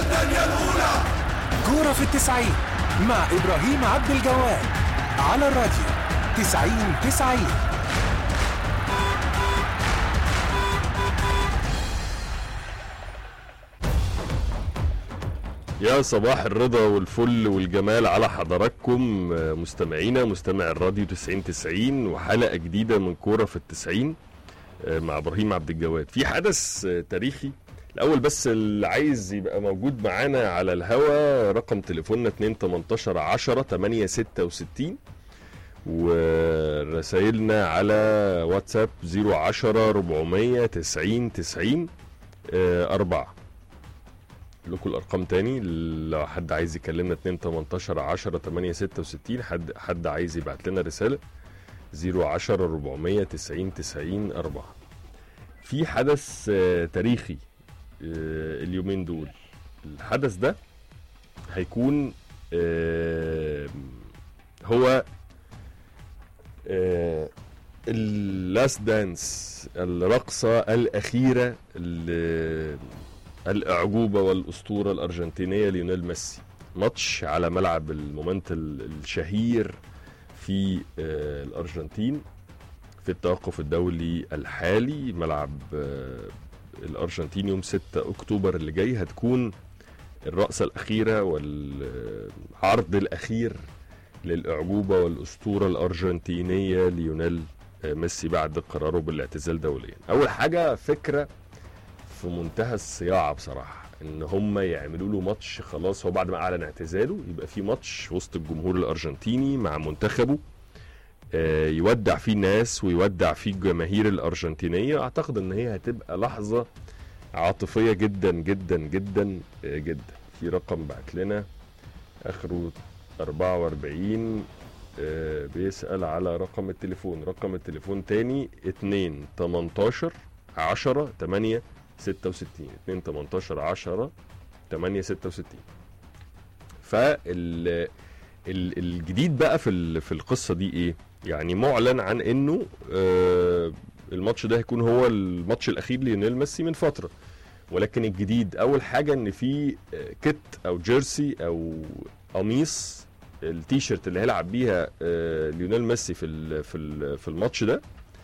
كورة في التسعين مع إبراهيم عبد الجواد على الراديو تسعين تسعين يا صباح الرضا والفل والجمال على حضراتكم آه، مستمعينا مستمع الراديو 90 90 وحلقة جديدة من كورة في التسعين آه، مع إبراهيم عبد الجواد في حدث آه، تاريخي الأول بس اللي عايز يبقى موجود معانا على الهوا رقم تليفوننا 2 18 10 8 66 ورسايلنا على واتساب 010 490 90 4 لكم الارقام تاني لو حد عايز يكلمنا 2 18 10 8 66 حد حد عايز يبعت لنا رساله 010 490 90 4 في حدث آه، تاريخي آه، اليومين دول الحدث ده هيكون آه، هو اللاست دانس الرقصه الاخيره اللي الأعجوبة والأسطورة الأرجنتينية ليونيل ميسي ماتش على ملعب المومنت ال- الشهير في آه، الأرجنتين في التوقف الدولي الحالي ملعب آه، الأرجنتين يوم 6 أكتوبر اللي جاي هتكون الرقصة الأخيرة والعرض الأخير للأعجوبة والأسطورة الأرجنتينية ليونيل آه، ميسي بعد قراره بالاعتزال دوليا أول حاجة فكرة في منتهى الصياعه بصراحه ان هم يعملوا له ماتش خلاص هو بعد ما اعلن اعتزاله يبقى في ماتش وسط الجمهور الارجنتيني مع منتخبه آه، يودع فيه الناس ويودع فيه الجماهير الارجنتينيه اعتقد ان هي هتبقى لحظه عاطفيه جدا جدا جدا آه، جدا في رقم بعت لنا اخره 44 آه، بيسال على رقم التليفون رقم التليفون تاني 2 18 10 8 66 2 18 10 8 66 فال ال- الجديد بقى في ال- في القصه دي ايه؟ يعني معلن عن انه آه الماتش ده هيكون هو الماتش الاخير ليونيل ميسي من فتره ولكن الجديد اول حاجه ان في آه، كت او جيرسي او قميص التيشيرت اللي هيلعب بيها آه، ليونيل ميسي في ال- في ال- في الماتش ده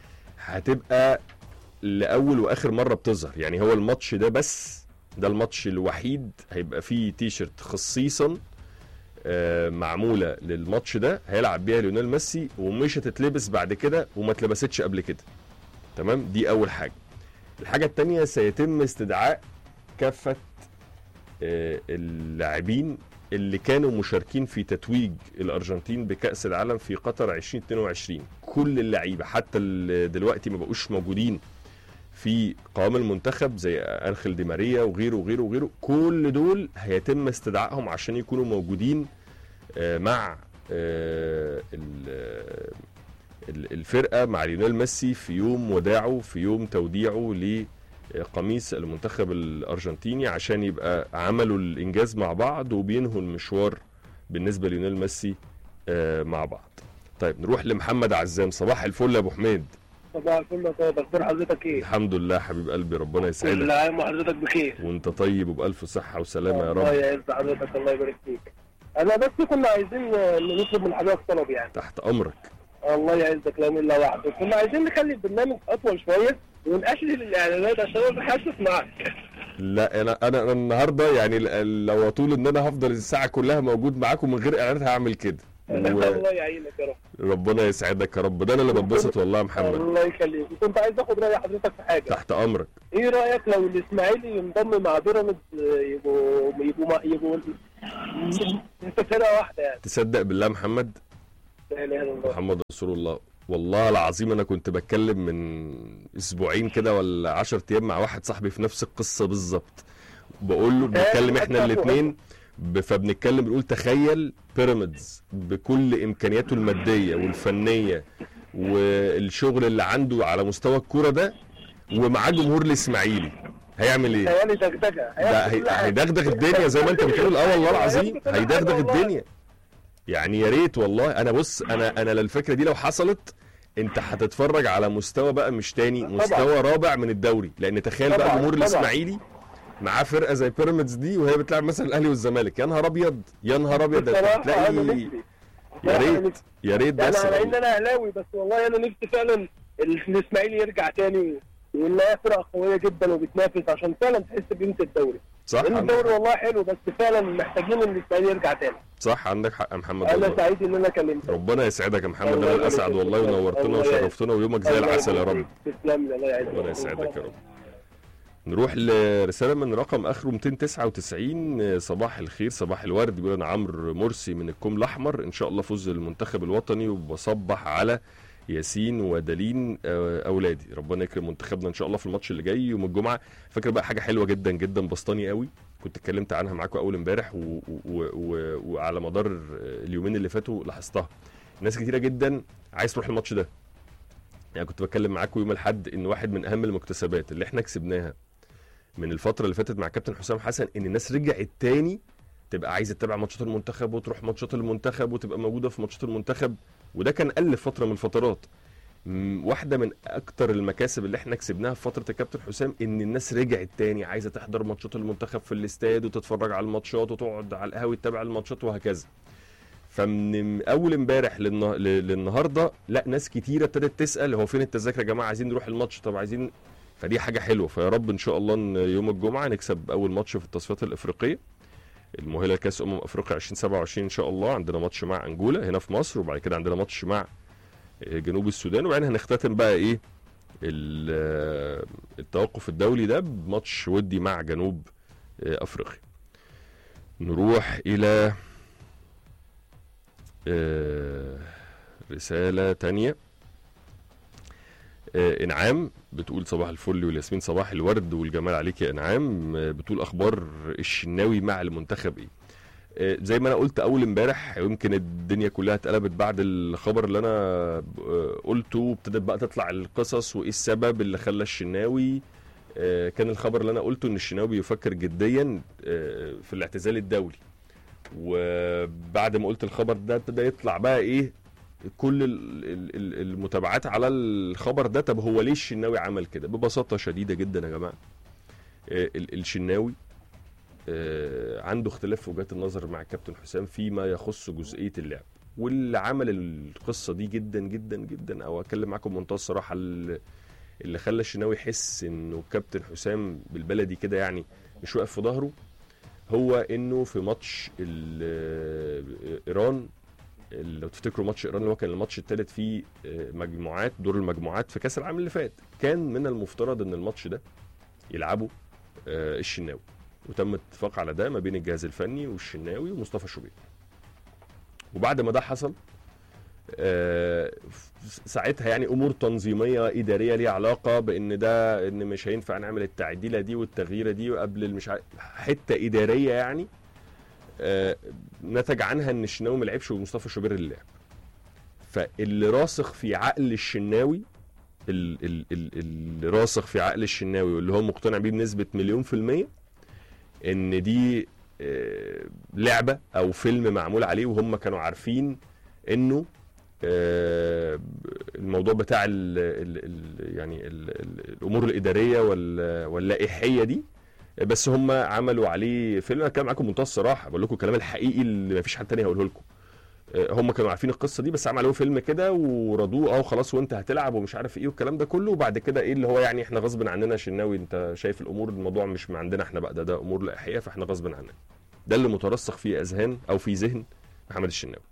هتبقى لاول واخر مره بتظهر يعني هو الماتش ده بس ده الماتش الوحيد هيبقى فيه تيشرت خصيصا آه، معموله للماتش ده هيلعب بيها ليونيل ميسي ومش هتتلبس بعد كده وما اتلبستش قبل كده تمام دي اول حاجه الحاجه الثانيه سيتم استدعاء كافه آه، اللاعبين اللي كانوا مشاركين في تتويج الارجنتين بكاس العالم في قطر 2022 كل اللعيبه حتى اللي دلوقتي ما بقوش موجودين في قوام المنتخب زي انخيل دي ماريا وغيره وغيره وغيره كل دول هيتم استدعائهم عشان يكونوا موجودين آه، مع آه، ال- ال- الفرقه مع ليونيل ميسي في يوم وداعه في يوم توديعه لقميص المنتخب الارجنتيني عشان يبقى عملوا الانجاز مع بعض وبينهوا المشوار بالنسبه ليونيل ميسي آه، مع بعض طيب نروح لمحمد عزام صباح الفل يا ابو حميد صباح الفل يا طيب اخبار حضرتك ايه؟ الحمد لله حبيب قلبي ربنا كل يسعدك عام وحضرتك بخير وانت طيب وبألف صحة وسلامة يا الله رب يعز حضرتك الله يبارك فيك انا بس كنا عايزين نطلب من حضرتك طلب يعني تحت أمرك الله يعزك لا الا وحده كنا عايزين نخلي البرنامج اطول شويه ونقلل الاعلانات عشان انا بحسس معاك لا انا انا أنا النهارده يعني ال- لو اطول ان انا هفضل الساعه كلها موجود معاكم من غير اعلانات هعمل كده الله يعينك يا رب وربنا يسعدك يا رب ده انا اللي بتبسط والله يا محمد الله يخليك كنت عايز اخد راي حضرتك في حاجه تحت امرك ايه رايك لو الاسماعيلي ينضم مع بيراميدز يبقوا يبقوا يبقوا انت فرقه واحده يعني تصدق بالله يا محمد لا اله الا الله محمد رسول الله والله العظيم انا كنت بتكلم من اسبوعين كده ولا 10 ايام مع واحد صاحبي في نفس القصه بالظبط بقول له بنتكلم احنا الاثنين فبنتكلم بنقول تخيل بيراميدز بكل امكانياته الماديه والفنيه والشغل اللي عنده على مستوى الكوره ده ومعاه جمهور الاسماعيلي هيعمل ايه؟ خيالي دغدغه ده هيعمل هي- كل حاجة. هيدغدغ الدنيا زي ما انت بتقول اه والله العظيم هيعمل كل حاجة هيدغدغ والله. الدنيا يعني يا ريت والله انا بص انا انا الفكره دي لو حصلت انت هتتفرج على مستوى بقى مش تاني طبعا. مستوى رابع من الدوري لان تخيل بقى طبعا، جمهور طبعا. الاسماعيلي معاه فرقه زي بيراميدز دي وهي بتلعب مثلا الاهلي والزمالك يا نهار ابيض يا نهار ابيض ده بصراحة هتلاقي انا نفسي يا بصراحة أنا ريت نفسي. يا ريت يعني بس على ان انا اهلاوي بس والله انا نفسي فعلا الاسماعيلي يرجع تاني وانها فرقه قويه جدا وبتنافس عشان فعلا تحس بقيمه الدوري صح لان عندك الدوري حق. والله حلو بس فعلا محتاجين ان الاسماعيلي يرجع تاني صح عندك حق يا محمد انا والله سعيد ان انا كلمتك ربنا يسعدك يا محمد الله انا يبارك الاسعد فيك. والله ونورتنا الله يبارك. وشرفتنا ويومك زي الله العسل يا يبارك رب فيك. تسلم لي الله يعزك ربنا يسعدك يا رب نروح لرسالة من رقم آخره 299 صباح الخير صباح الورد بيقول أنا عمرو مرسي من الكوم الأحمر إن شاء الله فوز المنتخب الوطني وبصبح على ياسين ودالين آه، أولادي ربنا يكرم منتخبنا إن شاء الله في الماتش اللي جاي يوم الجمعة فاكر بقى حاجة حلوة جدا جدا بسطاني قوي كنت اتكلمت عنها معاكم أول امبارح و- و- و- وعلى مدار اليومين اللي فاتوا لاحظتها ناس كتيرة جدا عايز تروح الماتش ده يعني كنت بتكلم معاكم يوم الاحد ان واحد من اهم المكتسبات اللي احنا كسبناها من الفتره اللي فاتت مع كابتن حسام حسن ان الناس رجعت تاني تبقى عايزه تتابع ماتشات المنتخب وتروح ماتشات المنتخب وتبقى موجوده في ماتشات المنتخب وده كان قل في فتره من الفترات م، واحده من اكتر المكاسب اللي احنا كسبناها في فتره الكابتن حسام ان الناس رجعت تاني عايزه تحضر ماتشات المنتخب في الاستاد وتتفرج على الماتشات وتقعد على القهوه تتابع الماتشات وهكذا فمن اول امبارح للنه... ل- للنهارده لا ناس كتيره ابتدت تسال هو فين التذاكر يا جماعه عايزين نروح الماتش طب عايزين فدي حاجه حلوه فيا رب ان شاء الله ان يوم الجمعه نكسب اول ماتش في التصفيات الافريقيه المؤهله لكاس امم افريقيا 2027 ان شاء الله عندنا ماتش مع انجولا هنا في مصر وبعد كده عندنا ماتش مع آه، جنوب السودان وبعدين هنختتم بقى ايه ال- آه، التوقف الدولي ده بماتش ودي مع جنوب آه، افريقيا نروح الى آه، رسالة تانية آه، انعام بتقول صباح الفل والياسمين صباح الورد والجمال عليك يا انعام آه، بتقول اخبار الشناوي مع المنتخب ايه آه، زي ما انا قلت اول امبارح يمكن الدنيا كلها اتقلبت بعد الخبر اللي انا آه، قلته وابتدت بقى تطلع القصص وايه السبب اللي خلى الشناوي آه، كان الخبر اللي انا قلته ان الشناوي بيفكر جديا آه، في الاعتزال الدولي وبعد ما قلت الخبر ده ابتدى يطلع بقى ايه كل ال- ال- ال- المتابعات على الخبر ده طب هو ليه الشناوي عمل كده ببساطه شديده جدا يا جماعه آه، ال- الشناوي آه، عنده اختلاف في وجهات النظر مع الكابتن حسام فيما يخص جزئيه اللعب واللي عمل القصه دي جدا جدا جدا او اتكلم معاكم بمنتهى الصراحه ال- اللي خلى الشناوي يحس انه كابتن حسام بالبلدي كده يعني مش واقف في ظهره هو انه في ماتش ال- ايران لو تفتكروا ماتش ايران اللي هو كان الماتش الثالث في مجموعات دور المجموعات في كاس العالم اللي فات كان من المفترض ان الماتش ده يلعبه آه، الشناوي وتم اتفاق على ده ما بين الجهاز الفني والشناوي ومصطفى شوبير وبعد ما ده حصل آه، ساعتها يعني امور تنظيميه اداريه ليها علاقه بان ده ان مش هينفع نعمل التعديله دي والتغييره دي قبل المش عارف- حته اداريه يعني آه، نتج عنها ان الشناوي ما لعبش ومصطفى شوبير اللي لعب فاللي راسخ في عقل الشناوي ال- ال- ال- اللي راسخ في عقل الشناوي واللي هو مقتنع بيه بنسبه مليون في الميه ان دي آه، لعبه او فيلم معمول عليه وهم كانوا عارفين انه آه، الموضوع بتاع ال ال ال يعني ال ال الامور الاداريه وال- واللائحيه دي بس هم عملوا عليه فيلم انا كلام معاكم بمنتهى الصراحه بقول لكم الكلام الحقيقي اللي مفيش حد تاني هيقوله لكم آه، هم كانوا عارفين القصه دي بس عملوا فيلم كده ورضوه اه خلاص وانت هتلعب ومش عارف ايه والكلام ده كله وبعد كده ايه اللي هو يعني احنا غصب عننا شناوي انت شايف الامور الموضوع مش من عندنا احنا بقى ده ده امور لائحيه فاحنا غصب عننا ده اللي مترسخ في اذهان او في ذهن محمد الشناوي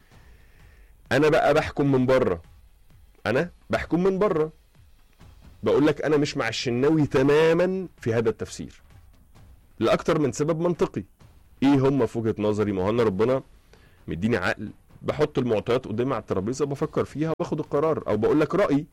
انا بقى بحكم من بره انا بحكم من بره بقول لك انا مش مع الشناوي تماما في هذا التفسير لاكتر من سبب منطقي ايه هم في وجهه نظري ما هو انا ربنا مديني عقل بحط المعطيات قدامي على الترابيزه بفكر فيها باخد القرار او بقول لك رايي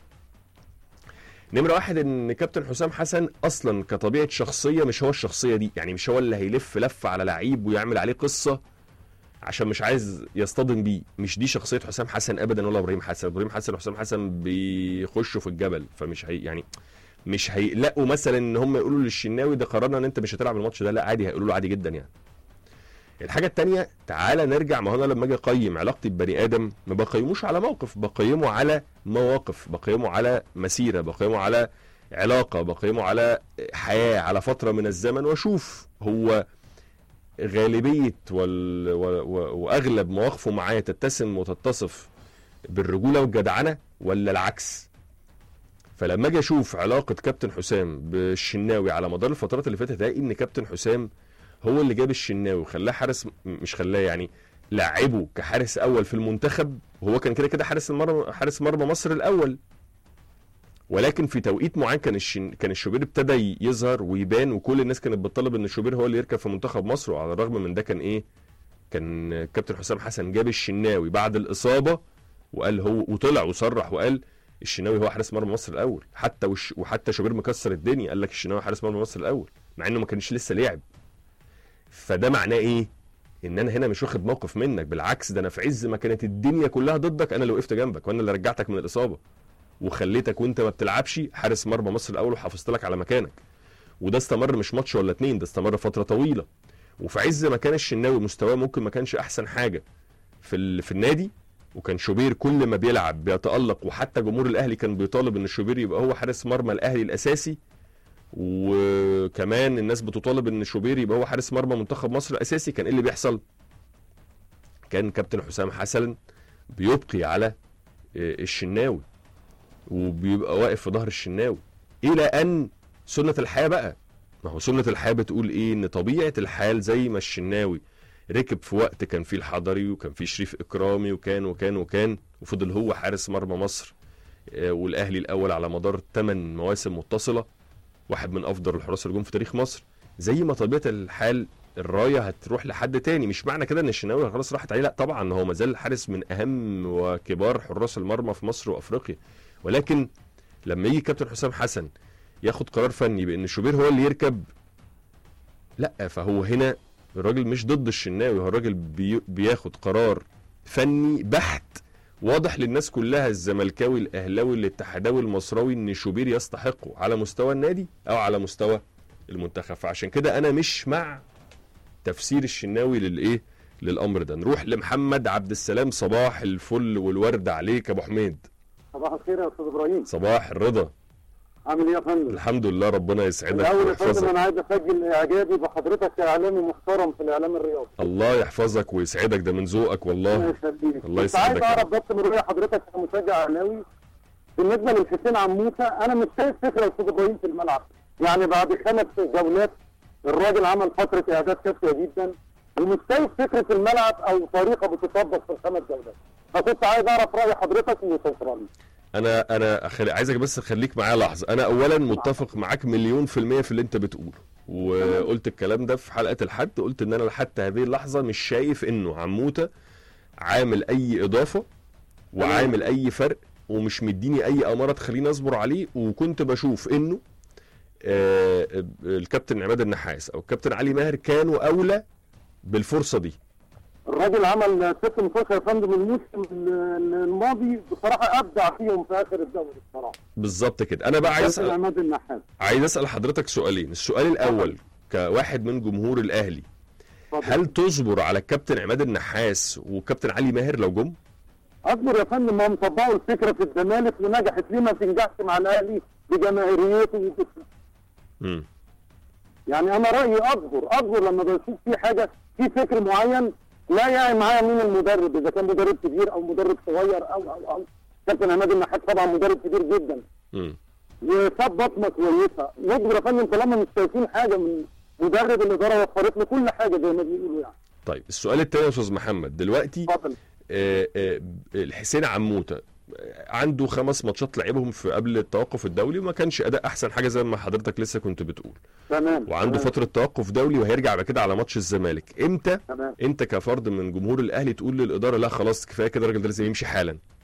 نمره واحد ان كابتن حسام حسن اصلا كطبيعه شخصيه مش هو الشخصيه دي يعني مش هو اللي هيلف لف على لعيب ويعمل عليه قصه عشان مش عايز يصطدم بيه مش دي شخصيه حسام حسن ابدا ولا ابراهيم حسن ابراهيم حسن وحسام حسن بيخشوا في الجبل فمش هي يعني مش هيقلقوا مثلا ان هم يقولوا للشناوي ده قررنا ان انت مش هتلعب الماتش ده لا عادي هيقولوا له عادي جدا يعني الحاجه التانية تعالى نرجع ما هو انا لما اجي اقيم علاقتي ببني ادم ما بقيموش على موقف بقيمه على مواقف بقيمه على مسيره بقيمه على علاقه بقيمه على حياه على فتره من الزمن واشوف هو غالبيه وال... و... و... واغلب مواقفه معايا تتسم وتتصف بالرجوله والجدعنه ولا العكس فلما اجي اشوف علاقه كابتن حسام بالشناوي على مدار الفترات اللي فاتت الاقي ان كابتن حسام هو اللي جاب الشناوي وخلاه حارس م- مش خلاه يعني لعبه كحارس اول في المنتخب وهو كان كده كده حارس المرمى حارس مرمى مصر الاول ولكن في توقيت معين كان الشن... كان الشوبير ابتدى يظهر ويبان وكل الناس كانت بتطالب ان الشوبير هو اللي يركب في منتخب مصر وعلى الرغم من ده كان ايه كان كابتن حسام حسن جاب الشناوي بعد الاصابه وقال هو وطلع وصرح وقال الشناوي هو حارس مرمى مصر الاول حتى وش وحتى شوبير مكسر الدنيا قال لك الشناوي حارس مرمى مصر الاول مع انه ما كانش لسه لعب فده معناه ايه ان انا هنا مش واخد موقف منك بالعكس ده انا في عز ما كانت الدنيا كلها ضدك انا اللي وقفت جنبك وانا اللي رجعتك من الاصابه وخليتك وانت ما بتلعبش حارس مرمى مصر الاول وحافظت لك على مكانك وده استمر مش ماتش ولا اتنين ده استمر فتره طويله وفي عز ما كان الشناوي مستواه ممكن ما كانش احسن حاجه في ال... في النادي وكان شوبير كل ما بيلعب بيتالق وحتى جمهور الاهلي كان بيطالب ان شوبير يبقى هو حارس مرمى الاهلي الاساسي وكمان الناس بتطالب ان شوبير يبقى هو حارس مرمى منتخب مصر الاساسي كان ايه اللي بيحصل كان كابتن حسام حسن بيبقي على آه، الشناوي وبيبقى واقف في ظهر الشناوي الى ان سنه الحياه بقى ما هو سنه الحياه بتقول ايه ان طبيعه الحال زي ما الشناوي ركب في وقت كان فيه الحضري وكان فيه شريف اكرامي وكان وكان وكان وفضل هو حارس مرمى مصر آه، والاهلي الاول على مدار 8 مواسم متصله واحد من افضل الحراس اللي جم في تاريخ مصر زي ما طبيعه الحال الرايه هتروح لحد تاني مش معنى كده ان الشناوي خلاص راحت عليه لا طبعا هو ما زال حارس من اهم وكبار حراس المرمى في مصر وافريقيا ولكن لما يجي كابتن حسام حسن ياخد قرار فني بان شوبير هو اللي يركب لا فهو هنا الراجل مش ضد الشناوي هو الراجل بي بياخد قرار فني بحت واضح للناس كلها الزملكاوي الاهلاوي الاتحاداوي المصراوي ان شوبير يستحقه على مستوى النادي او على مستوى المنتخب فعشان كده انا مش مع تفسير الشناوي للايه للامر ده نروح لمحمد عبد السلام صباح الفل والورد عليك يا ابو حميد صباح الخير يا استاذ ابراهيم صباح الرضا عامل ايه يا فندم؟ الحمد لله ربنا يسعدك الاول يا فندم ويحفظك انا عايز اسجل اعجابي بحضرتك كاعلامي محترم في الاعلام الرياضي الله يحفظك ويسعدك ده من ذوقك والله الله يخليك الله كنت عايز يسعدك. اعرف بس من رؤيه حضرتك كمشجع اهلاوي بالنسبه للحسين عموسه انا مش شايف فكره يا استاذ ابراهيم في الملعب يعني بعد خمس جولات الراجل عمل فتره اعداد كافيه جدا ومش شايف فكره الملعب او طريقه بتطبق في الخمس جولات فكنت عايز اعرف راي حضرتك وشكرا انا انا أخلي عايزك بس خليك معايا لحظه انا اولا متفق معاك مليون في الميه في اللي انت بتقوله وقلت الكلام ده في حلقه الحد قلت ان انا حتى هذه اللحظه مش شايف انه عموته عامل اي اضافه وعامل اي فرق ومش مديني اي اماره تخليني اصبر عليه وكنت بشوف انه آه الكابتن عماد النحاس او الكابتن علي ماهر كانوا اولى بالفرصه دي الراجل عمل ست ماتشات يا فندم الموسم الماضي بصراحه ابدع فيهم في اخر الدوري بصراحه بالظبط كده انا بقى عايز كابتن اسال عماد النحاس عايز اسال حضرتك سؤالين السؤال الاول كواحد من جمهور الاهلي اتفضل. هل تصبر على الكابتن عماد النحاس والكابتن علي ماهر لو جم اصبر يا فندم ما هم طبقوا الفكره في الزمالك ونجحت ليه ما تنجحش مع الاهلي بجماهيريته وبس- مم. يعني انا رايي اصبر اصبر لما بشوف في حاجه في فكر معين لا يعني معايا مين المدرب اذا كان مدرب كبير او مدرب صغير او او او كابتن عماد النحاس طبعا مدرب كبير جدا مم. وساب بصمه كويسه نصبر يا فندم طالما مش شايفين حاجه من مدرب الاداره وفرت له كل حاجه زي ما بيقولوا يعني طيب السؤال الثاني يا استاذ محمد دلوقتي اتفضل آه، آه، الحسين عموته آه، عنده خمس ماتشات لعبهم في قبل التوقف الدولي وما كانش اداء احسن حاجه زي ما حضرتك لسه كنت بتقول تمام وعنده تمام. فتره توقف دولي وهيرجع بعد كده على ماتش الزمالك امتى تمام انت كفرد من جمهور الاهلي تقول للاداره لا خلاص كفايه كده الراجل ده لازم يمشي حالا